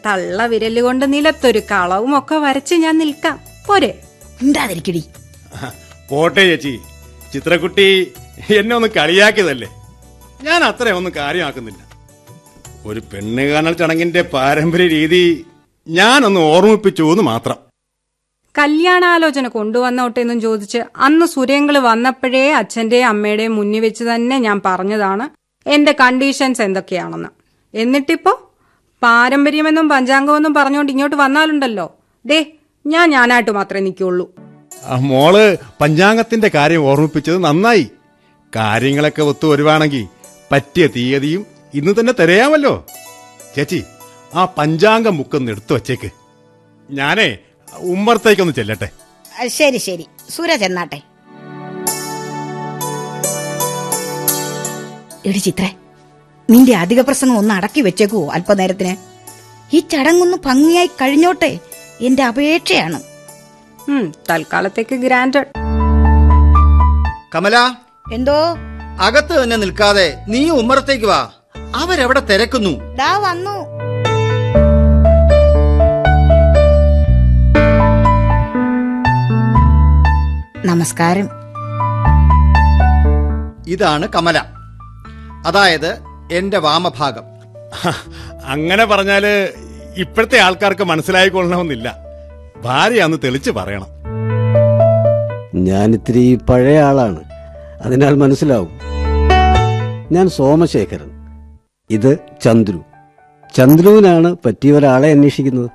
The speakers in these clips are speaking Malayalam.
തള്ള വിരലുകൊണ്ട് നിലത്തൊരു കളവും ഒക്കെ വരച്ച് ഞാൻ നിൽക്കാം പോരെ ഉണ്ടാതിരിക്കടി പോട്ടെ ചേച്ചി ചിത്രക്കുട്ടി എന്നെ ഒന്ന് കളിയാക്കിയതല്ലേ ഞാൻ അത്രയൊന്നും കാര്യമാക്കുന്നില്ല ഒരു പെണ്ണ് കാണൽ ചടങ്ങിന്റെ പാരമ്പര്യ രീതി ഞാനൊന്ന് ഓർമ്മിപ്പിച്ചു എന്ന് മാത്രം കല്യാണാലോചന കൊണ്ടുവന്നോട്ടെ എന്നും ചോദിച്ച് അന്ന് സുരേങ്കള് വന്നപ്പോഴേ അച്ഛന്റെയും അമ്മയുടെയും മുന്നിൽ വെച്ച് തന്നെ ഞാൻ പറഞ്ഞതാണ് എന്റെ കണ്ടീഷൻസ് എന്തൊക്കെയാണെന്ന് എന്നിട്ടിപ്പോ പാരമ്പര്യമെന്നും പഞ്ചാംഗമെന്നും പറഞ്ഞുകൊണ്ട് ഇങ്ങോട്ട് വന്നാലുണ്ടല്ലോ ദേ ഞാൻ ഞാനായിട്ട് മാത്രമേ നിൽക്കുള്ളൂ ആ മോള് പഞ്ചാംഗത്തിന്റെ കാര്യം ഓർമ്മിപ്പിച്ചത് നന്നായി കാര്യങ്ങളൊക്കെ ഒത്തു വരുവാണെങ്കിൽ പറ്റിയ തീയതിയും ഇന്ന് തന്നെ തിരയാമല്ലോ ചേച്ചി ആ പഞ്ചാംഗം ബുക്കൊന്ന് എടുത്തു വച്ചേക്ക് ഞാനേ ഉമ്മറത്തേക്കൊന്ന് ചെല്ലട്ടെ ആ, ശരി ശരി സുര ചെന്നാട്ടെ എടി ചിത്രേ നിന്റെ അധിക പ്രസംഗം ഒന്ന് അടക്കി വെച്ചേക്കുവോ അല്പനേരത്തിന് ഈ ചടങ്ങൊന്ന് ഭംഗിയായി കഴിഞ്ഞോട്ടെ എന്റെ അപേക്ഷയാണ് ഉം തൽക്കാലത്തേക്ക് ഗ്രാൻഡഡ് കമല എന്തോ അകത്ത് തന്നെ നിൽക്കാതെ നീ ഉമ്മറത്തേക്ക് വാ അവരെവിടെ തിരക്കുന്നു ദാ വന്നു നമസ്കാരം ഇതാണ് കമല അതായത് എന്റെ വാമഭാഗം ഹ, അങ്ങനെ പറഞ്ഞാല് ഇപ്പോഴത്തെ ആൾക്കാർക്ക് മനസ്സിലായിക്കൊള്ളണമെന്നില്ല ഭാര്യയാന്ന് തെളിച്ച് പറയണം ഞാൻ ഇത്തിരി പഴയ ആളാണ് അതിനാൽ മനസ്സിലാവും ഞാൻ സോമശേഖരൻ ഇത് ചന്ദ്രു ചന്ദ്രുവിനാണ് പറ്റിയ ഒരാളെ അന്വേഷിക്കുന്നത്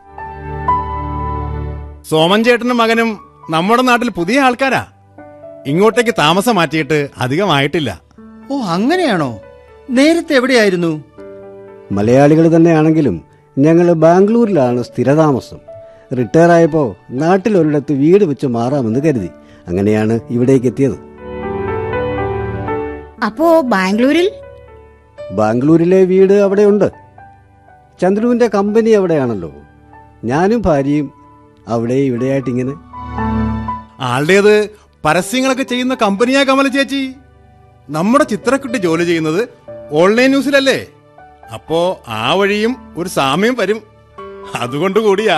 സോമൻ ചേട്ടനും മകനും നമ്മുടെ നാട്ടിൽ പുതിയ ആൾക്കാരാ ഇങ്ങോട്ടേക്ക് താമസം മാറ്റിയിട്ട് അധികമായിട്ടില്ല ഓ അങ്ങനെയാണോ നേരത്തെ എവിടെയായിരുന്നു മലയാളികൾ തന്നെയാണെങ്കിലും ഞങ്ങൾ ബാംഗ്ലൂരിലാണ് സ്ഥിരതാമസം റിട്ടയർ ആയപ്പോൾ നാട്ടിലൊരിടത്ത് വീട് വെച്ച് മാറാമെന്ന് കരുതി അങ്ങനെയാണ് ഇവിടേക്ക് എത്തിയത് അപ്പോ ബാംഗ്ലൂരിൽ ബാംഗ്ലൂരിലെ വീട് അവിടെയുണ്ട് ചന്ദ്രുവിന്റെ കമ്പനി അവിടെയാണല്ലോ ഞാനും ഭാര്യയും അവിടെ ഇവിടെയായിട്ട് ഇങ്ങനെ ആളുടേത് പരസ്യങ്ങളൊക്കെ ചെയ്യുന്ന കമ്പനിയാ കമല ചേച്ചി നമ്മുടെ ചിത്രക്കുട്ടി ജോലി ചെയ്യുന്നത് ഓൺലൈൻ ന്യൂസിലല്ലേ അപ്പോ ആ വഴിയും ഒരു സാമ്യം വരും അതുകൊണ്ട് കൂടിയാ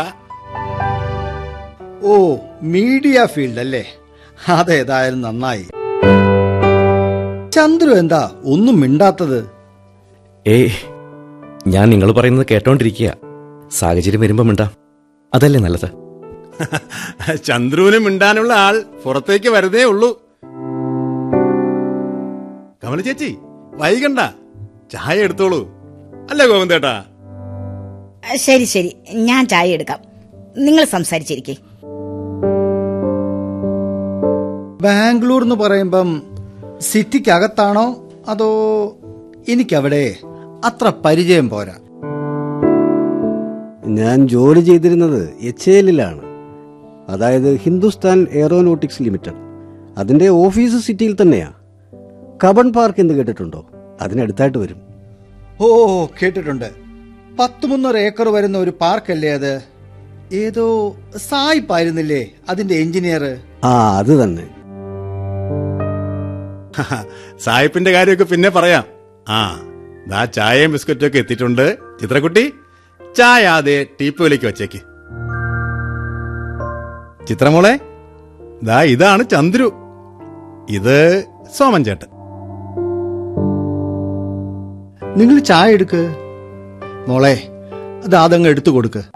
ഓ മീഡിയ ഫീൽഡ് അല്ലേ അതേതായാലും നന്നായി ചന്ദ്രു എന്താ ഒന്നും മിണ്ടാത്തത് ഏയ് ഞാൻ നിങ്ങൾ പറയുന്നത് കേട്ടോണ്ടിരിക്കുക സാഹചര്യം വരുമ്പം മിണ്ടാം അതല്ലേ നല്ലത് ചന്ദ്രുവിന് മിണ്ടാനുള്ള ആൾ പുറത്തേക്ക് വരുന്നേ ഉള്ളൂ കമല ചേച്ചി വൈകണ്ട ചായ എടുത്തോളൂ അല്ലേ ഗോവിന്ദേട്ടാ ആ, ശരി ശരി ഞാൻ ചായ എടുക്കാം നിങ്ങൾ സംസാരിച്ചിരിക്കേ ബാംഗ്ലൂർ എന്ന് പറയുമ്പം സിറ്റിക്കകത്താണോ അതോ എനിക്കവിടെ അത്ര പരിചയം പോരാ ഞാൻ ജോലി ചെയ്തിരുന്നത് എച്ച് എല്ലിലാണ് അതായത് ഹിന്ദുസ്ഥാൻ എയറോനോട്ടിക്സ് ലിമിറ്റഡ് അതിന്റെ ഓഫീസ് സിറ്റിയിൽ തന്നെയാ കബൺ പാർക്ക് എന്ന് കേട്ടിട്ടുണ്ടോ അതിനടുത്തായിട്ട് വരും ഓ കേട്ടിട്ടുണ്ട് പത്ത് മുന്നൂറ് ഏക്കർ വരുന്ന ഒരു പാർക്കല്ലേ അത് ഏതോ സായിപ്പായിരുന്നില്ലേ അതിന്റെ എഞ്ചിനീയർ ആ അത് തന്നെ സായിപ്പിന്റെ കാര്യമൊക്കെ പിന്നെ പറയാം ആ ദാ ചായയും ബിസ്ക്കറ്റും ഒക്കെ എത്തിയിട്ടുണ്ട് ചിത്രക്കുട്ടി ചായ അതെ ടീപ്പോയിലേക്ക് വെച്ചേക്ക് ചിത്രമോളെ ദാ ഇതാണ് ചന്ദ്രു ഇത് സോമൻ ചേട്ടൻ നിങ്ങൾ ചായ എടുക്ക് മോളെ അത് അതങ്ങ് എടുത്തു കൊടുക്ക്